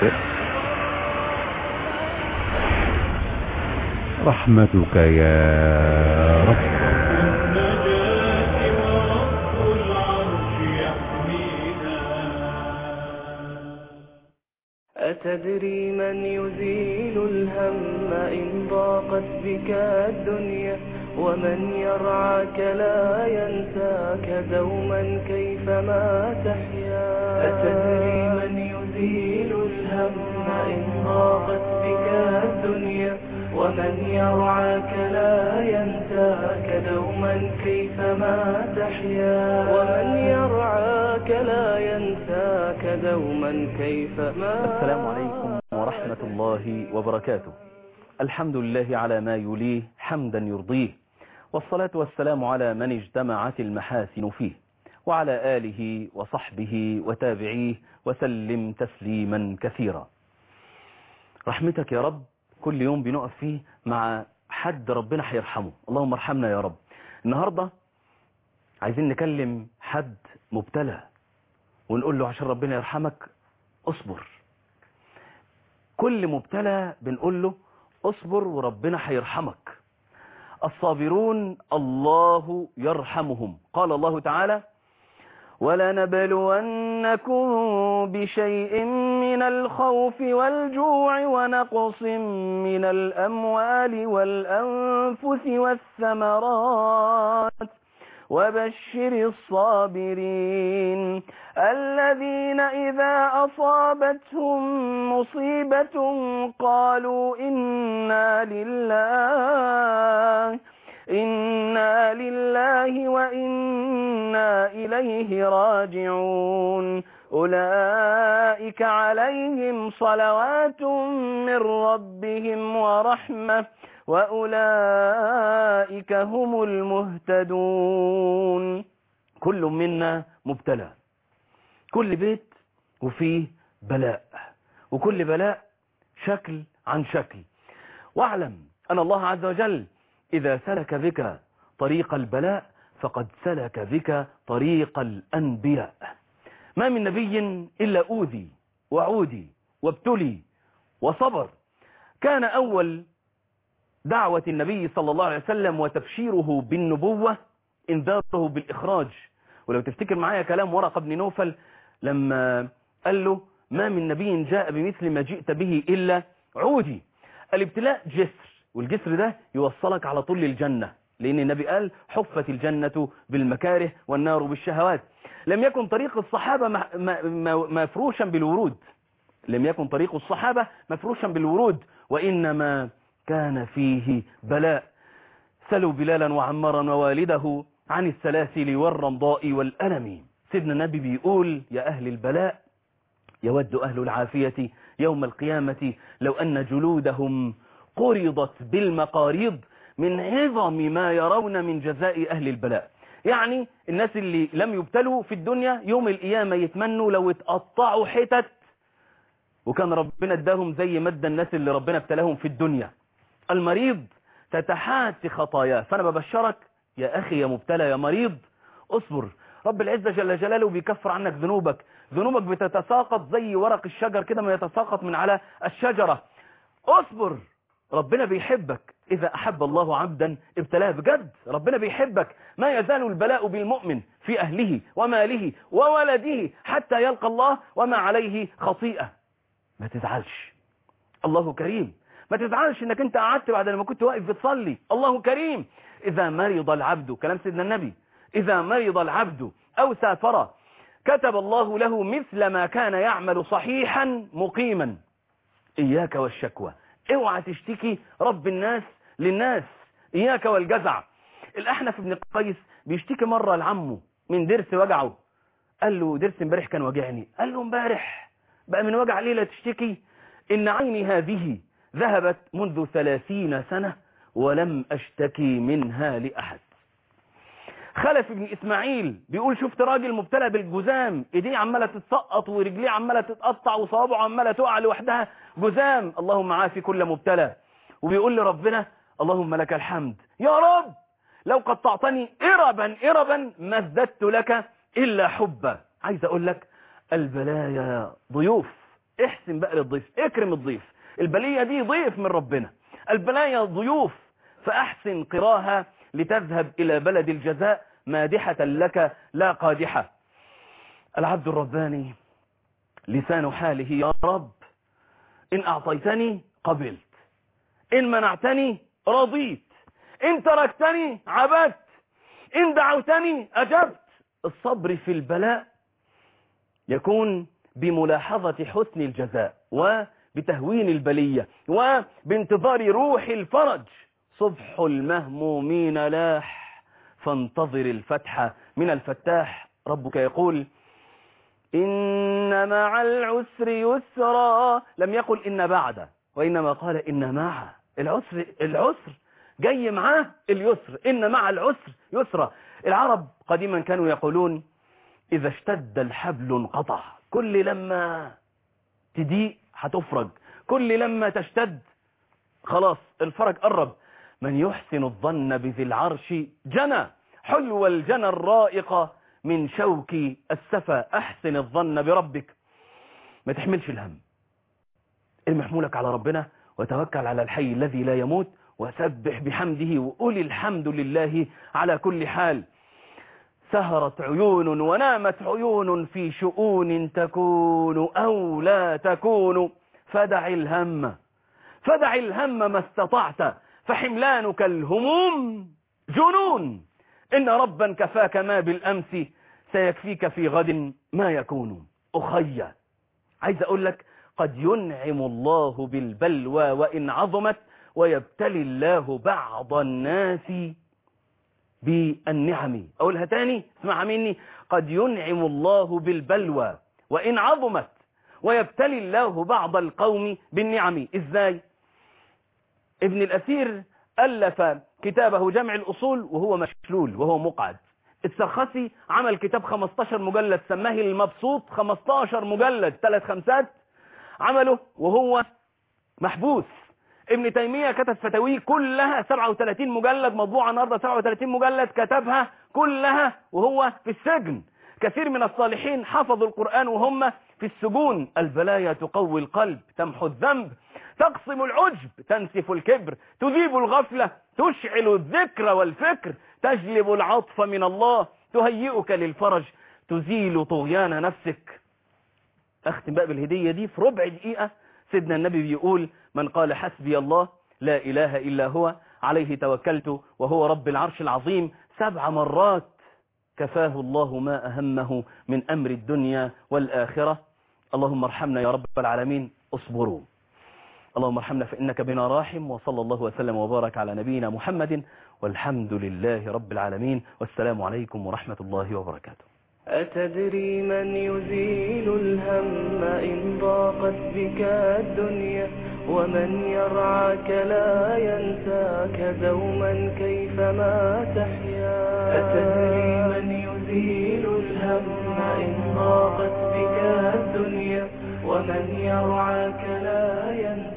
رحمتك يا رب أتدري من يزيل الهم إن ضاقت بك الدنيا ومن يرعاك لا ينساك دوما كيفما تحيا أتدري من يزيل الهم إن ضاقت بك الدنيا ومن يرعاك لا ينساك دوما كيفما تحيا ومن يرعاك لا ينساك دوما كيفما السلام عليكم ورحمة الله وبركاته الحمد لله على ما يليه حمدا يرضيه والصلاة والسلام على من اجتمعت المحاسن فيه وعلى آله وصحبه وتابعيه وسلم تسليما كثيرا رحمتك يا رب كل يوم بنقف فيه مع حد ربنا هيرحمه اللهم ارحمنا يا رب النهاردة عايزين نكلم حد مبتلى ونقول له عشان ربنا يرحمك اصبر كل مبتلى بنقول له اصبر وربنا هيرحمك الصابرون الله يرحمهم قال الله تعالى ولنبلونكم بشيء من الخوف والجوع ونقص من الأموال والأنفس والثمرات وبشر الصابرين الذين إذا أصابتهم مصيبة قالوا إنا لله إنا لله وإنا إليه راجعون أولئك عليهم صلوات من ربهم ورحمة وأولئك هم المهتدون كل منا مبتلى كل بيت وفيه بلاء وكل بلاء شكل عن شكل واعلم أن الله عز وجل إذا سلك بك طريق البلاء فقد سلك بك طريق الأنبياء ما من نبي إلا أوذي وعودي وابتلي وصبر كان أول دعوة النبي صلى الله عليه وسلم وتبشيره بالنبوة انذاره بالإخراج ولو تفتكر معايا كلام ورقة بن نوفل لما قال له ما من نبي جاء بمثل ما جئت به إلا عودي الابتلاء جسر والجسر ده يوصلك على طول للجنة لأن النبي قال حفت الجنة بالمكاره والنار بالشهوات لم يكن طريق الصحابة مفروشا بالورود لم يكن طريق الصحابة مفروشا بالورود وإنما كان فيه بلاء سلوا بلالا وعمرا ووالده عن السلاسل والرمضاء والألم سيدنا النبي بيقول يا أهل البلاء يود أهل العافية يوم القيامة لو أن جلودهم قرضت بالمقاريض من عظم ما يرون من جزاء أهل البلاء يعني الناس اللي لم يبتلوا في الدنيا يوم القيامة يتمنوا لو اتقطعوا حتت وكان ربنا اداهم زي مادة الناس اللي ربنا ابتلاهم في الدنيا المريض تتحات خطاياه فأنا ببشرك يا أخي يا مبتلى يا مريض اصبر رب العزة جل جلاله بيكفر عنك ذنوبك ذنوبك بتتساقط زي ورق الشجر كده ما يتساقط من على الشجرة اصبر ربنا بيحبك إذا أحب الله عبدا ابتلاه بجد ربنا بيحبك ما يزال البلاء بالمؤمن في أهله وماله وولده حتى يلقى الله وما عليه خطيئة ما تزعلش الله كريم ما تزعلش انك انت قعدت بعد لما كنت واقف بتصلي الله كريم إذا مرض العبد كلام سيدنا النبي إذا مرض العبد أو سافر كتب الله له مثل ما كان يعمل صحيحا مقيما إياك والشكوى اوعى تشتكي رب الناس للناس إياك والجزع الأحنف بن قيس بيشتكي مرة لعمه من درس وجعه قال له درس امبارح كان وجعني قال له امبارح بقى من وجع ليلة تشتكي إن عيني هذه ذهبت منذ ثلاثين سنة ولم أشتكي منها لأحد خلف بن إسماعيل بيقول شفت راجل مبتلى بالجزام ايديه عمالة تتسقط ورجليه عمالة تتقطع وصوابعه عمالة تقع لوحدها جزام اللهم عافي كل مبتلى وبيقول لربنا اللهم لك الحمد يا رب لو قطعتني إربا إربا ما ازددت لك إلا حبا عايز أقول لك البلايا ضيوف احسن بقى للضيف اكرم الضيف البلية دي ضيف من ربنا البلايا ضيوف فأحسن قراها لتذهب إلى بلد الجزاء مادحة لك لا قادحة العبد الرباني لسان حاله يا رب إن أعطيتني قبلت إن منعتني رضيت إن تركتني عبدت إن دعوتني أجبت الصبر في البلاء يكون بملاحظة حسن الجزاء وبتهوين البلية وبانتظار روح الفرج صبح المهمومين لاح فانتظر الفتح من الفتاح ربك يقول إن مع العسر يسرا لم يقل إن بعد وإنما قال إن مع العسر العسر جاي معاه اليسر إن مع العسر يسرا العرب قديما كانوا يقولون إذا اشتد الحبل انقطع كل لما تضيق هتفرج كل لما تشتد خلاص الفرج قرب من يحسن الظن بذي العرش جنى حلو الجنى الرائق من شوك السفا أحسن الظن بربك ما تحملش الهم المحمولك على ربنا وتوكل على الحي الذي لا يموت وسبح بحمده وقل الحمد لله على كل حال سهرت عيون ونامت عيون في شؤون تكون أو لا تكون فدع الهم فدع الهم ما استطعت فحملانك الهموم جنون إن ربا كفاك ما بالأمس سيكفيك في غد ما يكون أخي عايز أقول لك قد ينعم الله بالبلوى وإن عظمت ويبتلي الله بعض الناس بالنعم أقولها تاني اسمعها مني قد ينعم الله بالبلوى وإن عظمت ويبتلي الله بعض القوم بالنعم إزاي ابن الأثير ألف كتابه جمع الأصول وهو مشلول وهو مقعد السرخسي عمل كتاب 15 مجلد سماه المبسوط 15 مجلد ثلاث خمسات عمله وهو محبوس ابن تيمية كتب فتاويه كلها 37 مجلد مطبوعة النهارده 37 مجلد كتبها كلها وهو في السجن كثير من الصالحين حفظوا القرآن وهم في السجون البلايا تقوي القلب تمحو الذنب تقسم العجب تنسف الكبر تذيب الغفلة تشعل الذكر والفكر تجلب العطف من الله تهيئك للفرج تزيل طغيان نفسك اختم بقى بالهدية دي في ربع دقيقة سيدنا النبي بيقول من قال حسبي الله لا إله إلا هو عليه توكلت وهو رب العرش العظيم سبع مرات كفاه الله ما أهمه من أمر الدنيا والآخرة اللهم ارحمنا يا رب العالمين اصبروا اللهم ارحمنا فإنك بنا راحم وصلى الله وسلم وبارك على نبينا محمد والحمد لله رب العالمين والسلام عليكم ورحمة الله وبركاته أتدري من يزيل الهم إن ضاقت بك الدنيا ومن يرعاك لا ينساك دوما كيفما تحيا أتدري من يزيل الهم إن ضاقت بك الدنيا ومن يرعاك لا ينساك